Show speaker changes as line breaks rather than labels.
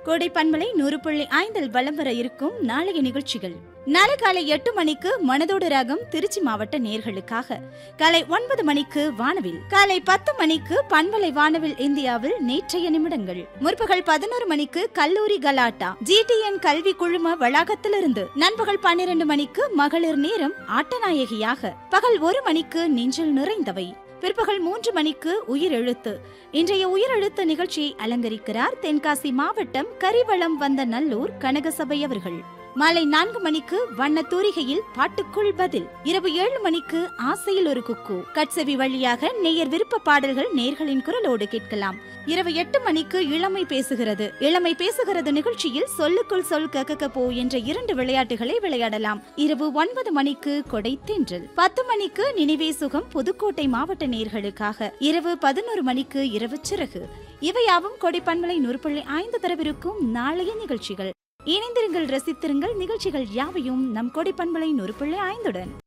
கோடை பண்பலை நூறு புள்ளி ஐந்தில் வலம் வர இருக்கும் நாளைய நிகழ்ச்சிகள் நாளை காலை எட்டு மணிக்கு மனதோடு ராகம் திருச்சி மாவட்ட நேர்களுக்காக காலை ஒன்பது மணிக்கு வானவில் காலை பத்து மணிக்கு பண்பலை வானவில் இந்தியாவில் நேற்றைய நிமிடங்கள் முற்பகல் பதினோரு மணிக்கு கல்லூரி கலாட்டா ஜிடிஎன் கல்வி குழும வளாகத்திலிருந்து நண்பகல் பன்னிரண்டு மணிக்கு மகளிர் நேரம் ஆட்டநாயகியாக பகல் ஒரு மணிக்கு நெஞ்சில் நிறைந்தவை பிற்பகல் மூன்று மணிக்கு உயிரெழுத்து இன்றைய உயிரெழுத்து நிகழ்ச்சியை அலங்கரிக்கிறார் தென்காசி மாவட்டம் கரிவளம் வந்த நல்லூர் கனகசபை அவர்கள் மாலை நான்கு மணிக்கு வண்ண தூரிகையில் பாட்டுக்குள் பதில் இரவு ஏழு மணிக்கு ஆசையில் ஒரு குக்கு கட்செவி வழியாக நேயர் விருப்ப பாடல்கள் நேர்களின் குரலோடு கேட்கலாம் இரவு எட்டு மணிக்கு இளமை பேசுகிறது இளமை பேசுகிறது நிகழ்ச்சியில் சொல்லுக்குள் சொல் கக்க போ என்ற இரண்டு விளையாட்டுகளை விளையாடலாம் இரவு ஒன்பது மணிக்கு கொடை தென்றல் பத்து மணிக்கு நினைவே சுகம் புதுக்கோட்டை மாவட்ட நேர்களுக்காக இரவு பதினோரு மணிக்கு இரவு சிறகு இவையாவும் கொடை பண்பலை நூற்பள்ளி ஐந்து தரவிருக்கும் நாளைய நிகழ்ச்சிகள் இணைந்திருங்கள் ரசித்திருங்கள் நிகழ்ச்சிகள் யாவையும் நம் கொடை பண்பலை நூற்பள்ளி ஐந்துடன்